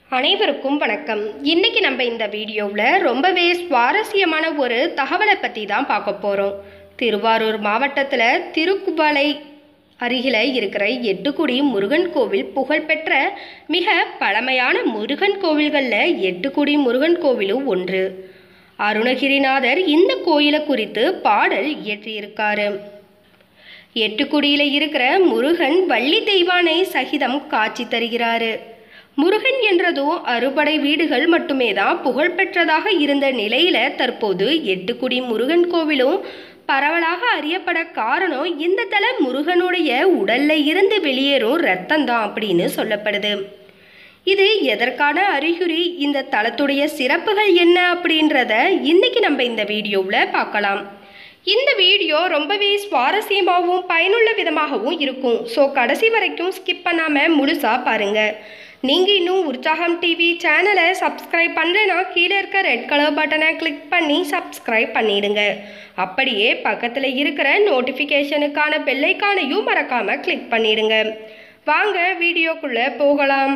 அனைவருக்கும் வணக்கம் இன்னைக்கு நம்ம இந்த வீடியோவில் ரொம்பவே சுவாரஸ்யமான ஒரு தகவலை பற்றி தான் பார்க்க போகிறோம் திருவாரூர் மாவட்டத்தில் திருக்குவளை அருகில் இருக்கிற எட்டுக்குடி முருகன் கோவில் புகழ்பெற்ற மிக பழமையான முருகன் கோவில்களில் எட்டுக்குடி முருகன் கோவிலும் ஒன்று அருணகிரிநாதர் இந்த கோயிலை குறித்து பாடல் இயற்றியிருக்காரு எட்டுக்குடியில் இருக்கிற முருகன் வள்ளி தெய்வானை சகிதம் காட்சி தருகிறாரு முருகன் என்றதும் அறுபடை வீடுகள் மட்டுமே தான் புகழ்பெற்றதாக இருந்த நிலையில தற்போது எட்டுக்குடி முருகன் கோவிலும் பரவலாக அறியப்பட காரணம் இந்த தல முருகனுடைய உடல்ல இருந்து வெளியேறும் ரத்தம் தான் அப்படின்னு சொல்லப்படுது இது எதற்கான அறிகுறி இந்த தலத்துடைய சிறப்புகள் என்ன அப்படின்றத இன்னைக்கு நம்ம இந்த வீடியோவில் பார்க்கலாம் இந்த வீடியோ ரொம்பவே சுவாரஸ்யமாகவும் பயனுள்ள விதமாகவும் இருக்கும் ஸோ கடைசி வரைக்கும் ஸ்கிப் பண்ணாமல் முழுசாக பாருங்கள் நீங்கள் இன்னும் உற்சாகம் டிவி சேனலை சப்ஸ்கிரைப் பண்ணலைன்னா கீழே இருக்க ரெட் கலர் பட்டனை கிளிக் பண்ணி சப்ஸ்கிரைப் பண்ணிடுங்க அப்படியே பக்கத்தில் இருக்கிற நோட்டிஃபிகேஷனுக்கான பெல்லைக்கானையும் மறக்காமல் கிளிக் பண்ணிடுங்க வாங்க வீடியோக்குள்ளே போகலாம்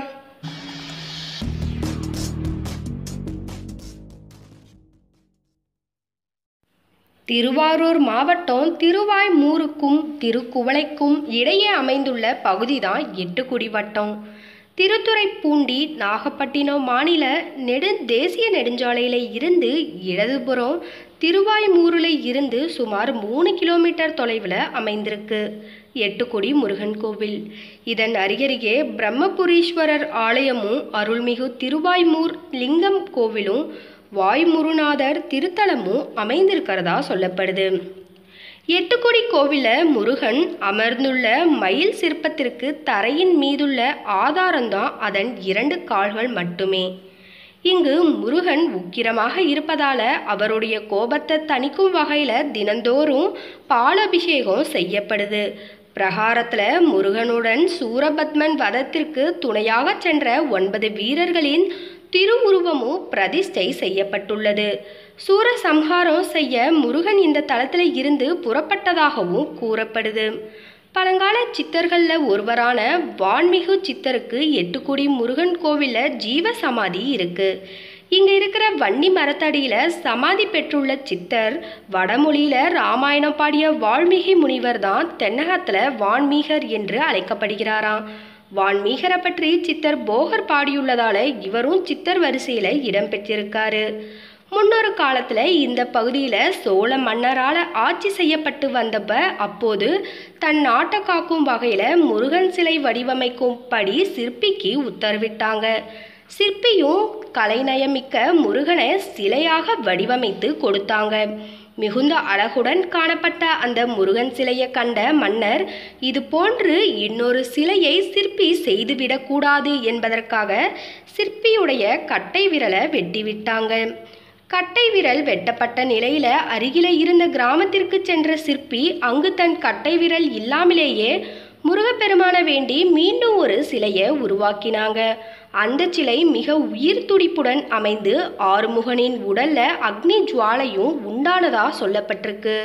திருவாரூர் மாவட்டம் திருவாய்மூருக்கும் திருக்குவளைக்கும் இடையே அமைந்துள்ள பகுதிதான் எட்டுக்குடி வட்டம் திருத்துறைப்பூண்டி நாகப்பட்டினம் மாநில நெடு தேசிய நெடுஞ்சாலையில இருந்து இடதுபுறம் திருவாய்மூரில் இருந்து சுமார் மூணு கிலோமீட்டர் தொலைவில் அமைந்திருக்கு எட்டுக்குடி முருகன் கோவில் இதன் அருகருகே பிரம்மபுரீஸ்வரர் ஆலயமும் அருள்மிகு திருவாய்மூர் லிங்கம் கோவிலும் வாய்முருநாதர் திருத்தலமும் அமைந்திருக்கிறதா சொல்லப்படுது எட்டுக்குடி கோவிலில் முருகன் அமர்ந்துள்ள மயில் சிற்பத்திற்கு தரையின் மீதுள்ள ஆதாரம்தான் அதன் இரண்டு கால்கள் மட்டுமே இங்கு முருகன் உக்கிரமாக இருப்பதால அவருடைய கோபத்தை தணிக்கும் வகையில் தினந்தோறும் பாலபிஷேகம் செய்யப்படுது பிரகாரத்தில் முருகனுடன் சூரபத்மன் வதத்திற்கு துணையாக சென்ற ஒன்பது வீரர்களின் திருவுருவமும் பிரதிஷ்டை செய்யப்பட்டுள்ளது சூரசம்ஹாரம் செய்ய முருகன் இந்த தளத்தில் இருந்து புறப்பட்டதாகவும் கூறப்படுது பழங்கால சித்தர்களில் ஒருவரான வான்மிகு சித்தருக்கு எட்டுக்குடி முருகன் கோவிலில் ஜீவ சமாதி இருக்கு இங்கே இருக்கிற வன்னி மரத்தடியில் சமாதி பெற்றுள்ள சித்தர் வடமொழியில் ராமாயணம் பாடிய வால்மீகி முனிவர் தான் தென்னகத்தில் வான்மீகர் என்று அழைக்கப்படுகிறாராம் வான்மீகரை பற்றி சித்தர் போகர் பாடியுள்ளதால இவரும் சித்தர் வரிசையில் இடம்பெற்றிருக்காரு முன்னொரு காலத்தில் இந்த பகுதியில் சோழ மன்னரால் ஆட்சி செய்யப்பட்டு வந்தப்ப அப்போது தன் நாட்டை காக்கும் வகையில் முருகன் சிலை வடிவமைக்கும்படி சிற்பிக்கு உத்தரவிட்டாங்க சிற்பியும் கலைநயமிக்க முருகனை சிலையாக வடிவமைத்து கொடுத்தாங்க மிகுந்த அழகுடன் காணப்பட்ட அந்த முருகன் சிலையை கண்ட மன்னர் இது போன்று இன்னொரு சிலையை சிற்பி செய்துவிடக்கூடாது என்பதற்காக சிற்பியுடைய கட்டை விரலை வெட்டிவிட்டாங்க கட்டை விரல் வெட்டப்பட்ட நிலையில அருகில இருந்த கிராமத்திற்கு சென்ற சிற்பி அங்கு தன் கட்டை விரல் இல்லாமலேயே முருகப்பெருமான வேண்டி மீண்டும் ஒரு சிலையை உருவாக்கினாங்க அந்த சிலை மிக உயிர் துடிப்புடன் அமைந்து ஆறுமுகனின் உடல்ல அக்னி ஜுவாலையும் உண்டானதா சொல்லப்பட்டிருக்கு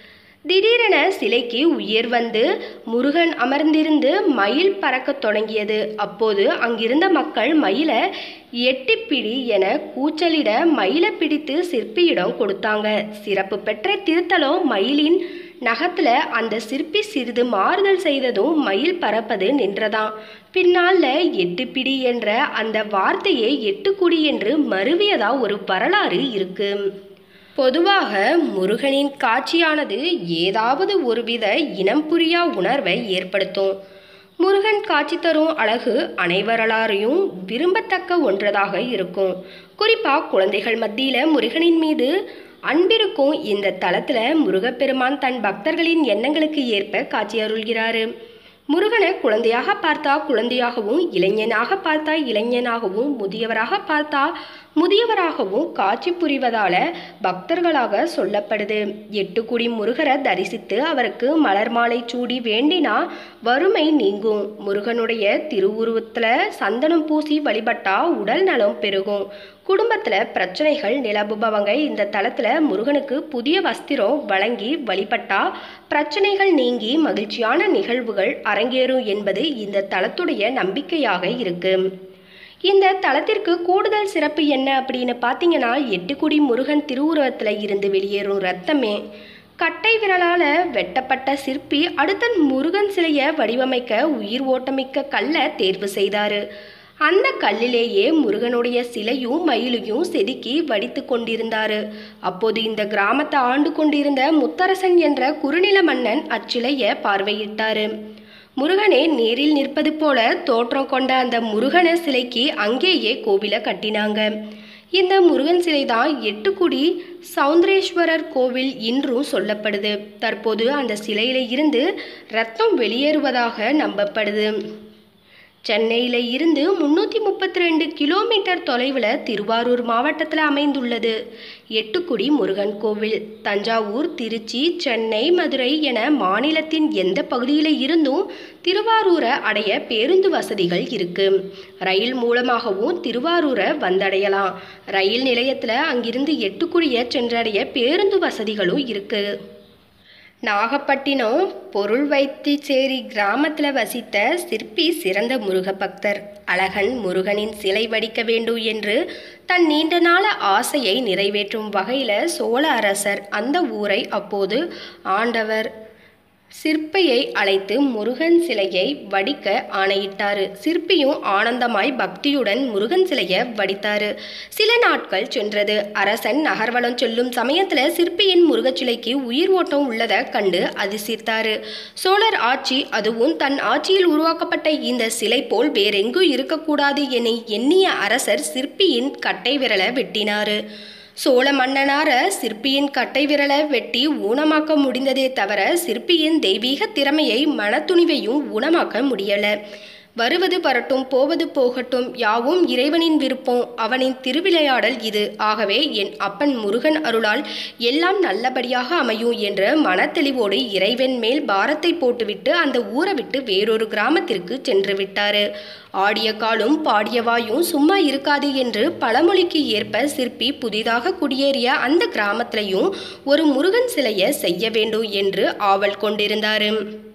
திடீரென சிலைக்கு உயிர் வந்து முருகன் அமர்ந்திருந்து மயில் பறக்கத் தொடங்கியது அப்போது அங்கிருந்த மக்கள் மயிலை எட்டிப்பிடி என கூச்சலிட மயிலை பிடித்து சிற்பியிடம் கொடுத்தாங்க சிறப்பு பெற்ற திருத்தலம் மயிலின் நகத்துல அந்த சிற்பி சிறிது மாறுதல் செய்ததும் மயில் பறப்பது நின்றதாம் பின்னால எட்டுப்பிடி என்ற அந்த வார்த்தையை எட்டுக்குடி என்று மருவியதா ஒரு வரலாறு இருக்கு பொதுவாக முருகனின் காட்சியானது ஏதாவது ஒருவித இனம் புரியா உணர்வை ஏற்படுத்தும் முருகன் காட்சி தரும் அழகு அனைவரலாரையும் விரும்பத்தக்க ஒன்றதாக இருக்கும் குறிப்பாக குழந்தைகள் மத்தியில் முருகனின் மீது அன்பிருக்கும் இந்த தளத்தில் முருகப்பெருமான் தன் பக்தர்களின் எண்ணங்களுக்கு ஏற்ப காட்சி அருள்கிறாரு முருகனை குழந்தையாக பார்த்தா குழந்தையாகவும் இளைஞனாக பார்த்தா இளைஞனாகவும் முதியவராக பார்த்தா முதியவராகவும் காட்சி புரிவதால பக்தர்களாக சொல்லப்படுது எட்டுக்குடி முருகரை தரிசித்து அவருக்கு மலர் மாலை சூடி வேண்டினா வறுமை நீங்கும் முருகனுடைய திருவுருவத்தில் சந்தனம் பூசி வழிபட்டா உடல் நலம் பெருகும் குடும்பத்தில் பிரச்சனைகள் நிலவுபவங்க இந்த தளத்தில் முருகனுக்கு புதிய வஸ்திரம் வழங்கி வழிபட்டா பிரச்சனைகள் நீங்கி மகிழ்ச்சியான நிகழ்வுகள் அரங்கேறும் என்பது இந்த தளத்துடைய நம்பிக்கையாக இருக்கு இந்த தலத்திற்கு கூடுதல் சிறப்பு என்ன அப்படின்னு பார்த்தீங்கன்னா எட்டுக்குடி முருகன் திருவுருவத்தில் இருந்து வெளியேறும் ரத்தமே கட்டை விரலால் வெட்டப்பட்ட சிற்பி அடுத்த முருகன் சிலையை வடிவமைக்க உயிர் ஓட்டமிக்க கல்லை தேர்வு செய்தார் அந்த கல்லிலேயே முருகனுடைய சிலையும் மயிலையும் செதுக்கி வடித்து கொண்டிருந்தார் அப்போது இந்த கிராமத்தை ஆண்டு கொண்டிருந்த முத்தரசன் என்ற குறுநில மன்னன் அச்சிலையை பார்வையிட்டார் முருகனே நேரில் நிற்பது போல தோற்றம் கொண்ட அந்த முருகன சிலைக்கு அங்கேயே கோவிலை கட்டினாங்க இந்த முருகன் சிலை தான் எட்டுக்குடி சவுந்தரேஸ்வரர் கோவில் இன்றும் சொல்லப்படுது தற்போது அந்த சிலையில இருந்து ரத்தம் வெளியேறுவதாக நம்பப்படுது சென்னையில் இருந்து முந்நூற்றி முப்பத்தி ரெண்டு கிலோமீட்டர் தொலைவில் திருவாரூர் மாவட்டத்தில் அமைந்துள்ளது எட்டுக்குடி முருகன் கோவில் தஞ்சாவூர் திருச்சி சென்னை மதுரை என மாநிலத்தின் எந்த பகுதியில் இருந்தும் திருவாரூரை அடைய பேருந்து வசதிகள் இருக்கு ரயில் மூலமாகவும் திருவாரூரை வந்தடையலாம் ரயில் நிலையத்தில் அங்கிருந்து எட்டுக்குடியை சென்றடைய பேருந்து வசதிகளும் இருக்குது நாகப்பட்டினம் பொருள் வைத்திச்சேரி கிராமத்தில் வசித்த சிற்பி சிறந்த முருக பக்தர் அழகன் முருகனின் சிலை வடிக்க வேண்டும் என்று தன் நீண்ட நாள ஆசையை நிறைவேற்றும் வகையில் சோழ அரசர் அந்த ஊரை அப்போது ஆண்டவர் சிற்பியை அழைத்து முருகன் சிலையை வடிக்க ஆணையிட்டாரு சிற்பியும் ஆனந்தமாய் பக்தியுடன் முருகன் சிலையை வடித்தாரு சில நாட்கள் சென்றது அரசன் நகர்வலம் செல்லும் சமயத்துல சிற்பியின் முருகச் சிலைக்கு உயிர் ஓட்டம் உள்ளதை கண்டு அதிர்சித்தாரு சோழர் ஆட்சி அதுவும் தன் ஆட்சியில் உருவாக்கப்பட்ட இந்த சிலை போல் வேறெங்கும் இருக்கக்கூடாது என எண்ணிய அரசர் சிற்பியின் கட்டை விரலை வெட்டினாரு சோழ மன்னனார சிற்பியின் கட்டை விரலை வெட்டி ஊனமாக்க முடிந்ததே தவிர சிற்பியின் தெய்வீக திறமையை மனத்துணிவையும் ஊனமாக்க முடியல வருவது வரட்டும் போவது போகட்டும் யாவும் இறைவனின் விருப்பம் அவனின் திருவிளையாடல் இது ஆகவே என் அப்பன் முருகன் அருளால் எல்லாம் நல்லபடியாக அமையும் என்ற மனத்தெளிவோடு இறைவன் மேல் பாரத்தை போட்டுவிட்டு அந்த ஊரை விட்டு வேறொரு கிராமத்திற்கு சென்று விட்டாரு ஆடிய காலும் பாடிய வாயும் சும்மா இருக்காது என்று பழமொழிக்கு ஏற்ப சிற்பி புதிதாக குடியேறிய அந்த கிராமத்திலையும் ஒரு முருகன் சிலையை செய்ய வேண்டும் என்று ஆவல் கொண்டிருந்தாரு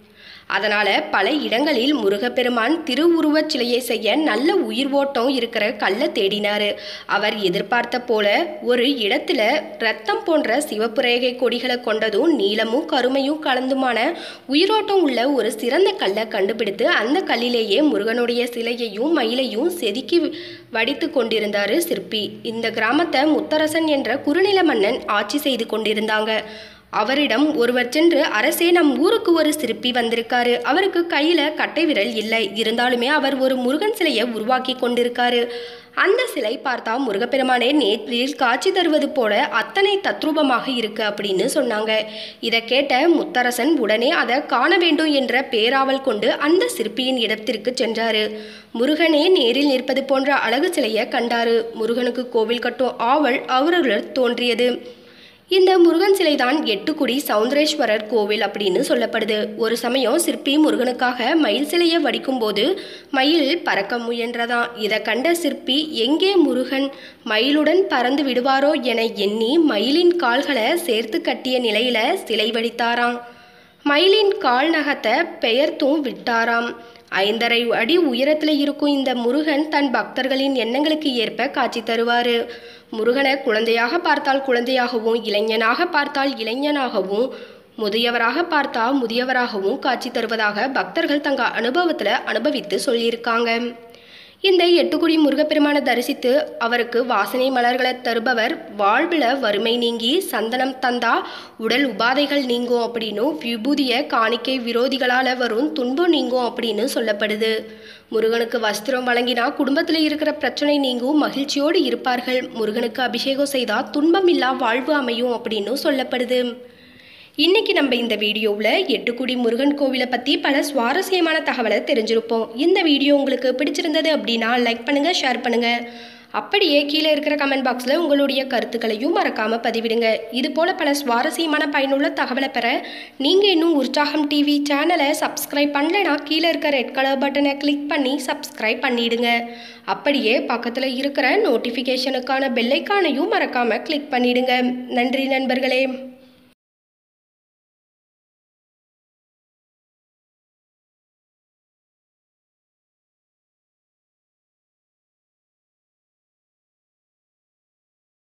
அதனால பல இடங்களில் முருகப்பெருமான் திருவுருவச் சிலையை செய்ய நல்ல உயிர் ஓட்டம் இருக்கிற கல்லை தேடினாரு அவர் எதிர்பார்த்த போல ஒரு இடத்துல ரத்தம் போன்ற சிவப்பு ரேகை கொடிகளை கொண்டதும் நீளமும் கருமையும் கலந்துமான உயிரோட்டம் உள்ள ஒரு சிறந்த கல்லை கண்டுபிடித்து அந்த கல்லிலேயே முருகனுடைய சிலையையும் மயிலையும் செதுக்கி வடித்து கொண்டிருந்தாரு சிற்பி இந்த கிராமத்தை முத்தரசன் என்ற குறுநில மன்னன் ஆட்சி செய்து கொண்டிருந்தாங்க அவரிடம் ஒருவர் சென்று அரசே நம் ஊருக்கு ஒரு சிற்பி வந்திருக்காரு அவருக்கு கையில கட்டை விரல் இல்லை இருந்தாலுமே அவர் ஒரு முருகன் சிலையை உருவாக்கி கொண்டிருக்காரு அந்த சிலை பார்த்தா முருகப்பெருமானே நேற்றில் காட்சி தருவது போல அத்தனை தத்ரூபமாக இருக்கு அப்படின்னு சொன்னாங்க இதை கேட்ட முத்தரசன் உடனே அதை காண வேண்டும் என்ற பேராவல் கொண்டு அந்த சிற்பியின் இடத்திற்கு சென்றாரு முருகனே நேரில் நிற்பது போன்ற அழகு சிலையை கண்டாரு முருகனுக்கு கோவில் கட்டும் ஆவல் அவருள் தோன்றியது இந்த முருகன் சிலைதான் எட்டுக்குடி சவுந்தரேஸ்வரர் கோவில் அப்படின்னு சொல்லப்படுது ஒரு சமயம் சிற்பி முருகனுக்காக மயில் சிலையை வடிக்கும்போது மயில் பறக்க முயன்றதாம் இதை கண்ட சிற்பி எங்கே முருகன் மயிலுடன் பறந்து விடுவாரோ என எண்ணி மயிலின் கால்களை சேர்த்து கட்டிய நிலையில சிலை வடித்தாராம் மயிலின் கால் நகத்தை பெயர்த்தும் விட்டாராம் ஐந்தரை அடி உயரத்தில் இருக்கும் இந்த முருகன் தன் பக்தர்களின் எண்ணங்களுக்கு ஏற்ப காட்சி தருவார் முருகனை குழந்தையாக பார்த்தால் குழந்தையாகவும் இளைஞனாக பார்த்தால் இளைஞனாகவும் முதியவராக பார்த்தா முதியவராகவும் காட்சி தருவதாக பக்தர்கள் தங்க அனுபவத்தில் அனுபவித்து சொல்லியிருக்காங்க இந்த எட்டுக்குடி முருகப்பெருமானை தரிசித்து அவருக்கு வாசனை மலர்களை தருபவர் வாழ்வில் வறுமை நீங்கி சந்தனம் தந்தா உடல் உபாதைகள் நீங்கும் அப்படின்னும் விபூதிய காணிக்கை விரோதிகளால் வரும் துன்பம் நீங்கும் அப்படின்னு சொல்லப்படுது முருகனுக்கு வஸ்திரம் வழங்கினா குடும்பத்தில் இருக்கிற பிரச்சனை நீங்கும் மகிழ்ச்சியோடு இருப்பார்கள் முருகனுக்கு அபிஷேகம் செய்தால் துன்பமில்லா வாழ்வு அமையும் அப்படின்னு சொல்லப்படுது இன்னைக்கு நம்ம இந்த வீடியோவில் எட்டுக்குடி முருகன் கோவிலை பற்றி பல சுவாரஸ்யமான தகவலை தெரிஞ்சிருப்போம் இந்த வீடியோ உங்களுக்கு பிடிச்சிருந்தது அப்படின்னா லைக் பண்ணுங்கள் ஷேர் பண்ணுங்கள் அப்படியே கீழே இருக்கிற கமெண்ட் பாக்ஸில் உங்களுடைய கருத்துக்களையும் மறக்காமல் பதிவிடுங்க இது போல் பல சுவாரஸ்யமான பயனுள்ள தகவலை பெற நீங்கள் இன்னும் உற்சாகம் டிவி சேனலை சப்ஸ்கிரைப் பண்ணலைன்னா கீழே இருக்க ரெட் கலர் பட்டனை கிளிக் பண்ணி சப்ஸ்கிரைப் பண்ணிடுங்க அப்படியே பக்கத்தில் இருக்கிற நோட்டிஃபிகேஷனுக்கான பெல்லைக்கானையும் மறக்காமல் கிளிக் பண்ணிடுங்க நன்றி நண்பர்களே